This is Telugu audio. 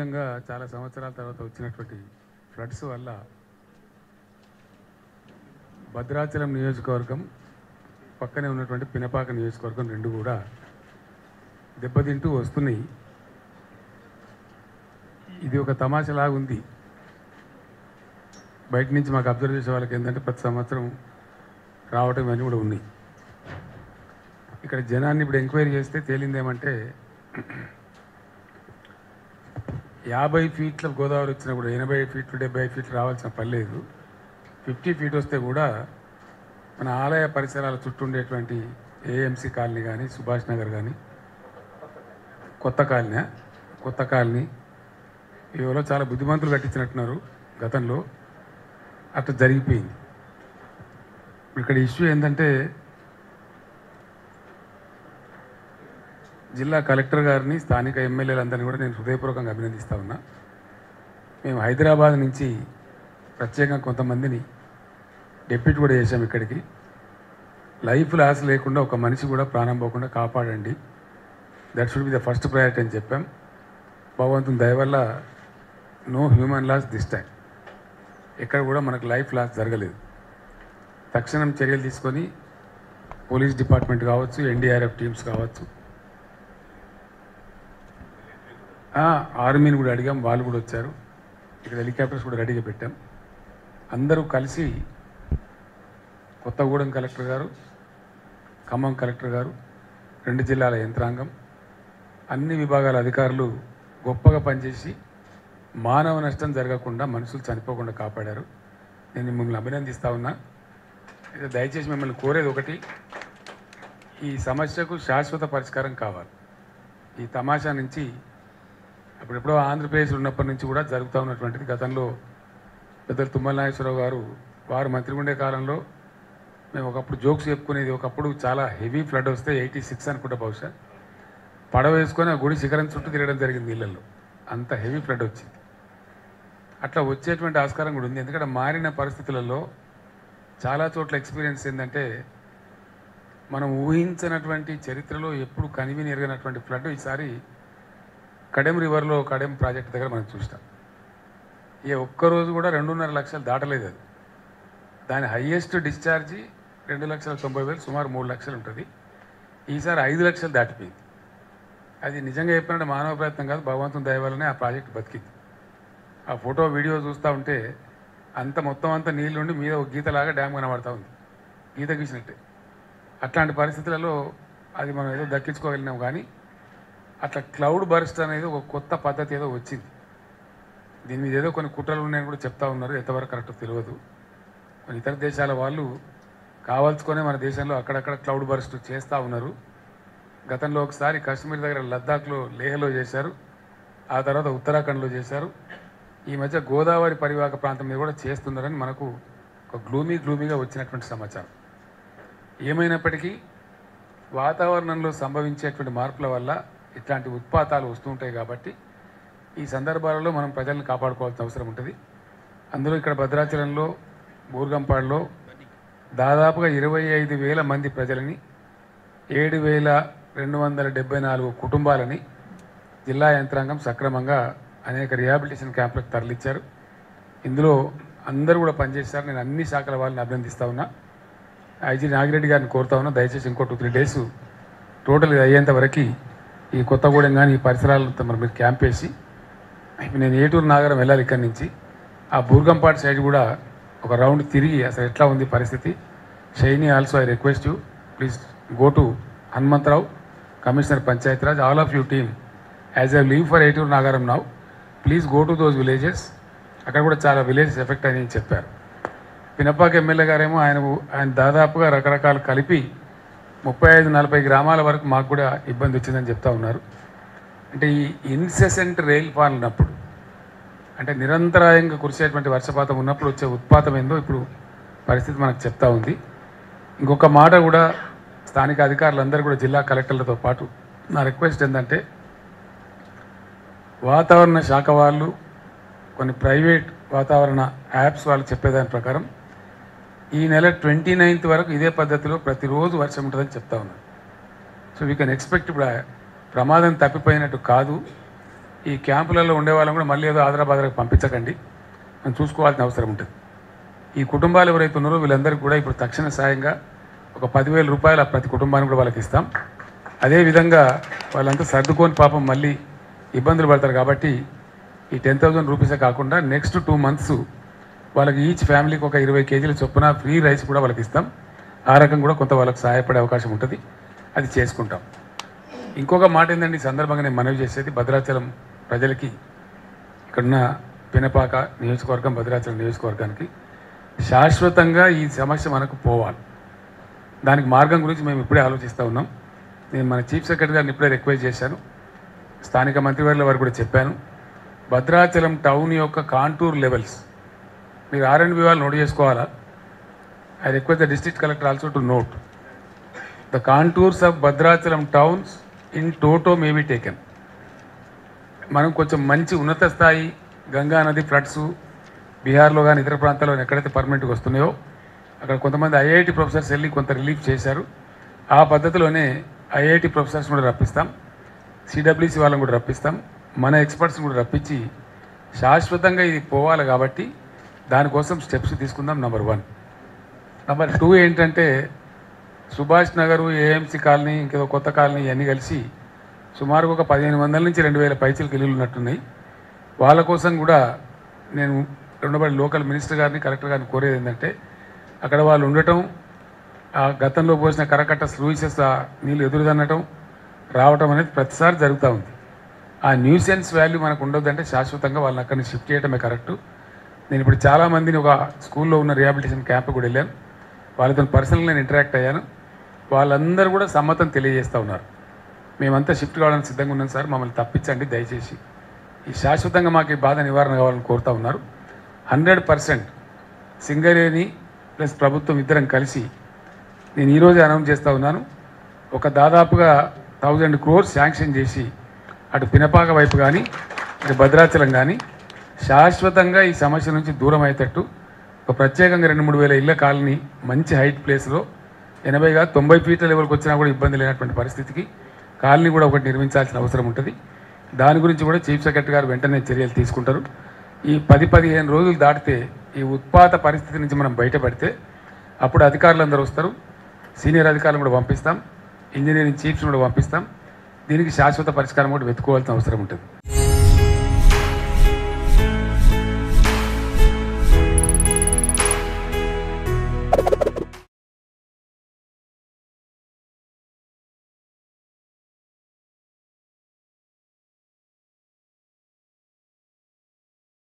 అద్భుతంగా చాలా సంవత్సరాల తర్వాత వచ్చినటువంటి ఫ్లడ్స్ వల్ల భద్రాచలం నియోజకవర్గం పక్కనే ఉన్నటువంటి పినపాక నియోజకవర్గం రెండు కూడా దెబ్బతింటూ వస్తున్నాయి ఇది ఒక తమాషలాగా ఉంది బయట నుంచి మాకు అబ్జర్వ్ చేసే వాళ్ళకి ఏంటంటే ప్రతి సంవత్సరం రావటం ఇవన్నీ కూడా ఉన్నాయి ఇక్కడ జనాన్ని ఇప్పుడు ఎంక్వైరీ చేస్తే తేలిందేమంటే యాభై ఫీట్ల గోదావరి వచ్చినా కూడా ఎనభై ఫీట్లు డెబ్బై ఫీట్లు రావాల్సిన పని లేదు ఫిఫ్టీ ఫీట్ వస్తే కూడా మన ఆలయ పరిసరాల చుట్టూ ఉండేటువంటి ఏఎంసీ కాలనీ కానీ సుభాష్ నగర్ కానీ కొత్త కాలనీ కొత్త కాలనీ ఇవలో చాలా బుద్ధిమంతులు కట్టించినట్టున్నారు గతంలో అట్లా జరిగిపోయింది ఇక్కడ ఇష్యూ ఏంటంటే జిల్లా కలెక్టర్ గారిని స్థానిక ఎమ్మెల్యేలందరినీ కూడా నేను హృదయపూర్వకంగా అభినందిస్తా ఉన్నా మేము హైదరాబాద్ నుంచి ప్రత్యేకంగా కొంతమందిని డెప్యూటీ కూడా చేశాం ఇక్కడికి లైఫ్ లాస్ లేకుండా ఒక మనిషి కూడా ప్రాణం పోకుండా కాపాడండి that should be the first priority అని చెప్పాం భగవంతుని దయ వల్ల no human loss this time ఎక్కడ కూడా మనకు లైఫ్ లాస్ జరగలేదు తక్షణం చర్యలు తీసుకొని పోలీస్ డిపార్ట్మెంట్ కావచ్చు ఎన్డీఆర్ఎఫ్ టీమ్స్ కావచ్చు ఆ, ఆర్మీని కూడా అడిగాం వాళ్ళు కూడా వచ్చారు ఇక్కడ హెలికాప్టర్స్ కూడా రెడీగా పెట్టాం అందరూ కలిసి కొత్తగూడెం కలెక్టర్ గారు ఖమ్మం కలెక్టర్ గారు రెండు జిల్లాల యంత్రాంగం అన్ని విభాగాల అధికారులు గొప్పగా పనిచేసి మానవ నష్టం జరగకుండా మనుషులు చనిపోకుండా కాపాడారు నేను మిమ్మల్ని అభినందిస్తా ఉన్నా అయితే దయచేసి మిమ్మల్ని కోరేది ఒకటి ఈ సమస్యకు శాశ్వత పరిష్కారం కావాలి ఈ తమాషా నుంచి అప్పుడెప్పుడో ఆంధ్రప్రదేశ్ ఉన్నప్పటి నుంచి కూడా జరుగుతూ ఉన్నటువంటిది గతంలో పెద్దలు తుమ్మల నాగేశ్వరరావు గారు వారు మంత్రి ఉండే కాలంలో మేము ఒకప్పుడు జోక్స్ చెప్పుకునేది ఒకప్పుడు చాలా హెవీ ఫ్లడ్ వస్తే ఎయిటీ సిక్స్ అనుకుంటా బహుశా పడవ వేసుకొని ఆ గుడి శిఖరం చుట్టూ తిరగడం జరిగింది నీళ్ళల్లో అంత హెవీ ఫ్లడ్ వచ్చింది అట్లా వచ్చేటువంటి ఆస్కారం కూడా ఉంది ఎందుకంటే మారిన పరిస్థితులలో చాలా చోట్ల ఎక్స్పీరియన్స్ ఏంటంటే మనం ఊహించినటువంటి చరిత్రలో ఎప్పుడు కనివిని ఎరగనటువంటి ఫ్లడ్ ఈసారి కడెం రివర్లో కడెం ప్రాజెక్ట్ దగ్గర మనం చూస్తాం ఏ ఒక్కరోజు కూడా రెండున్నర లక్షలు దాటలేదు అది దాని హయ్యెస్ట్ డిశ్చార్జి రెండు లక్షల తొంభై వేలు సుమారు మూడు లక్షలు ఉంటుంది ఈసారి ఐదు లక్షలు దాటిపోయింది అది నిజంగా చెప్పినట్టు మానవ ప్రయత్నం కాదు భగవంతుని దయ వల్లనే ఆ ప్రాజెక్ట్ బతికింది ఆ ఫోటో వీడియో చూస్తూ ఉంటే అంత మొత్తం అంతా నీళ్ళుండి మీద ఒక గీతలాగా డ్యామ్ కనబడతా ఉంది గీత గీసినట్టే అట్లాంటి పరిస్థితులలో అది మనం ఏదో దక్కించుకోగలిగినాం కానీ అట్లా క్లౌడ్ బర్స్ట్ అనేది ఒక కొత్త పద్ధతి ఏదో వచ్చింది దీని మీద ఏదో కొన్ని కుట్రలు ఉన్నాయని కూడా చెప్తా ఉన్నారు ఎంతవరకు కరెక్ట్ తెలియదు కొన్ని ఇతర దేశాల వాళ్ళు కావాల్సుకొని మన దేశంలో అక్కడక్కడ క్లౌడ్ బర్స్ట్ చేస్తూ ఉన్నారు గతంలో ఒకసారి కాశ్మీర్ దగ్గర లద్దాఖ్లో లేహ్లో చేశారు ఆ తర్వాత ఉత్తరాఖండ్లో చేశారు ఈ మధ్య గోదావరి పరివాహక ప్రాంతం మీద కూడా చేస్తున్నారని మనకు ఒక గ్లూమీ గ్లూమీగా వచ్చినటువంటి సమాచారం ఏమైనప్పటికీ వాతావరణంలో సంభవించేటువంటి మార్పుల వల్ల ఇట్లాంటి ఉత్పాతాలు వస్తూ ఉంటాయి కాబట్టి ఈ సందర్భాలలో మనం ప్రజలను కాపాడుకోవాల్సిన అవసరం ఉంటుంది అందులో ఇక్కడ భద్రాచలంలో బూర్గంపాడులో దాదాపుగా ఇరవై ఐదు వేల మంది ప్రజలని ఏడు వేల రెండు వందల డెబ్బై నాలుగు కుటుంబాలని జిల్లా యంత్రాంగం సక్రమంగా అనేక రిహాబిలిటేషన్ క్యాంపులకు తరలించారు ఇందులో అందరూ కూడా పనిచేశారు నేను అన్ని శాఖల వాళ్ళని అభినందిస్తా ఉన్నా ఐజీ నాగిరెడ్డి గారిని కోరుతా ఉన్నా దయచేసి ఇంకో టూ త్రీ డేస్ టోటల్ ఇది అయ్యేంత వరకు ఈ కొత్తగూడెం కానీ ఈ పరిసరాలతో మరి మీరు క్యాంప్ వేసి ఇప్పుడు నేను ఏటూరు నాగరం వెళ్ళాలి ఇక్కడి నుంచి ఆ బూర్గంపాటి సైడ్ కూడా ఒక రౌండ్ తిరిగి అసలు ఎట్లా ఉంది పరిస్థితి Shaini also I request you please go to Hanumantharao commissioner Panchayati Raj all of you team as I leave for Eturu Nagaram now please go to those villages అక్కడ కూడా చాలా విలేజెస్ ఎఫెక్ట్ అని చెప్పారు పినపాక ఎమ్మెల్యే గారేమో ఆయన ఆయన దాదాపుగా రకరకాలు కలిపి ముప్పై ఐదు నలభై గ్రామాల వరకు మాకు కూడా ఇబ్బంది వచ్చిందని చెప్తా ఉన్నారు అంటే ఈ ఇన్సెసెంట్ రైల్ ఫాల్ ఉన్నప్పుడు అంటే నిరంతరాయంగా కురిసేటువంటి వర్షపాతం ఉన్నప్పుడు వచ్చే ఉత్పాతం ఏందో ఇప్పుడు పరిస్థితి మనకు చెప్తా ఉంది ఇంకొక మాట కూడా స్థానిక అధికారులందరూ కూడా జిల్లా కలెక్టర్లతో పాటు నా రిక్వెస్ట్ ఏంటంటే వాతావరణ శాఖ వాళ్ళు కొన్ని ప్రైవేట్ వాతావరణ యాప్స్ వాళ్ళు చెప్పేదాని ప్రకారం ఈ నెల ట్వంటీ నైన్త్ వరకు ఇదే పద్ధతిలో ప్రతిరోజు వర్షం ఉంటుందని చెప్తా ఉన్నారు సో వీ కెన్ ఎక్స్పెక్ట్ ఇప్పుడు ఆ ప్రమాదం తప్పిపోయినట్టు కాదు ఈ క్యాంపులలో ఉండే వాళ్ళని కూడా మళ్ళీ ఏదో ఆదరాబాదరకు పంపించకండి మనం చూసుకోవాల్సిన అవసరం ఉంటుంది ఈ కుటుంబాలు ఎవరైతే ఉన్నారో వీళ్ళందరికీ కూడా ఇప్పుడు తక్షణ సాయంగా ఒక పదివేల రూపాయలు ప్రతి కుటుంబానికి కూడా వాళ్ళకి ఇస్తాం అదేవిధంగా వాళ్ళంతా సర్దుకొని పాపం మళ్ళీ ఇబ్బందులు పడతారు కాబట్టి ఈ టెన్ థౌజండ్ రూపీసే కాకుండా నెక్స్ట్ టూ మంత్స్ వాళ్ళకి ఈచ్ ఫ్యామిలీకి ఒక ఇరవై కేజీల చొప్పున ఫ్రీ రైస్ కూడా వాళ్ళకి ఇస్తాం ఆ రకం కూడా కొంత వాళ్ళకి సహాయపడే అవకాశం ఉంటుంది అది చేసుకుంటాం ఇంకొక మాట ఏంటంటే ఈ సందర్భంగా నేను మనవి చేసేది భద్రాచలం ప్రజలకి ఇక్కడున్న పినపాక నియోజకవర్గం భద్రాచలం నియోజకవర్గానికి శాశ్వతంగా ఈ సమస్య మనకు పోవాలి దానికి మార్గం గురించి మేము ఇప్పుడే ఆలోచిస్తూ ఉన్నాం నేను మన చీఫ్ సెక్రటరీ గారిని ఇప్పుడే రిక్వెస్ట్ చేశాను స్థానిక మంత్రివర్యుల వారు కూడా చెప్పాను భద్రాచలం టౌన్ యొక్క కాంటూర్ లెవెల్స్ మీరు ఆర్ అండ్ బి వాళ్ళు నోట్ చేసుకోవాలా I request the district collector also to note the contours of Bhadrachalam towns in toto may be taken మనం కొంచెం మంచి ఉన్నత స్థాయి గంగా నది ఫ్లడ్స్ బీహార్లో కానీ ఇతర ప్రాంతాల్లో ఎక్కడైతే పర్మనెంట్గా వస్తున్నాయో అక్కడ కొంతమంది ఐఐటి ప్రొఫెసర్స్ వెళ్ళి కొంత రిలీఫ్ చేశారు ఆ పద్ధతిలోనే ఐఐటి ప్రొఫెసర్స్ కూడా రప్పిస్తాం సిడబ్ల్యూసి వాళ్ళని కూడా రప్పిస్తాం మన ఎక్స్పర్ట్స్ కూడా రప్పించి శాశ్వతంగా ఇది పోవాలి కాబట్టి దానికోసం స్టెప్స్ తీసుకుందాం నెంబర్ వన్ నెంబర్ టూ ఏంటంటే సుభాష్ నగరు ఏఎంసీ కాలనీ ఇంకేదో కొత్త కాలనీ ఇవన్నీ కలిసి సుమారుగా ఒక పదిహేను వందల నుంచి రెండు వేల పైచలకు ఇల్లులు ఉన్నట్టున్నాయి వాళ్ళ కోసం కూడా నేను రెండోబడి లోకల్ మినిస్టర్ గారిని కలెక్టర్ గారిని కోరేది ఏంటంటే అక్కడ వాళ్ళు ఉండటం ఆ గతంలో పోసిన కరకట్ట స్లూయిసెస్ ఆ నీళ్ళు ఎదురుదన్నటం రావటం అనేది ప్రతిసారి జరుగుతూ ఉంది ఆ న్యూసెన్స్ వాల్యూ మనకు ఉండొద్దంటే శాశ్వతంగా వాళ్ళని అక్కడిని షిఫ్ట్ చేయడమే కరెక్ట్ నేను ఇప్పుడు చాలామందిని ఒక స్కూల్లో ఉన్న రిహాబిలిటేషన్ క్యాంప్ కూడా వెళ్ళాను వాళ్ళతో పర్సనల్ నేను ఇంటరాక్ట్ అయ్యాను వాళ్ళందరూ కూడా సమ్మతం తెలియజేస్తూ ఉన్నారు మేమంతా షిఫ్ట్ కావడానికి సిద్ధంగా ఉన్నాం సార్ మమ్మల్ని తప్పించండి దయచేసి ఈ శాశ్వతంగా మాకు ఈ బాధ నివారణ కావాలని కోరుతా ఉన్నారు హండ్రెడ్ పర్సెంట్ సింగరేణి ప్లస్ ప్రభుత్వం ఇద్దరం కలిసి నేను ఈరోజే అనౌన్స్ చేస్తూ ఉన్నాను ఒక దాదాపుగా థౌజండ్ క్రోర్స్ శాంక్షన్ చేసి అటు పినపాక వైపు కానీ ఇటు భద్రాచలం కానీ శాశ్వతంగా ఈ సమస్య నుంచి దూరం అయ్యేటట్టు ఒక ప్రత్యేకంగా రెండు మూడు వేల ఇళ్ల కాలనీ మంచి హైట్ ప్లేస్లో ఎనభైగా తొంభై ఫీట్ల లెవెల్కి వచ్చినా కూడా ఇబ్బంది లేనటువంటి పరిస్థితికి కాలనీ కూడా ఒకటి నిర్మించాల్సిన అవసరం ఉంటుంది దాని గురించి కూడా చీఫ్ సెక్రటరీ గారు వెంటనే చర్యలు తీసుకుంటారు ఈ పది పదిహేను రోజులు దాటితే ఈ ఉత్పాత పరిస్థితి నుంచి మనం బయటపడితే అప్పుడు అధికారులు అందరూ వస్తారు సీనియర్ అధికారులను కూడా పంపిస్తాం ఇంజనీరింగ్ చీఫ్స్ని కూడా పంపిస్తాం దీనికి శాశ్వత పరిష్కారం కూడా వెతుకోవాల్సిన అవసరం ఉంటుంది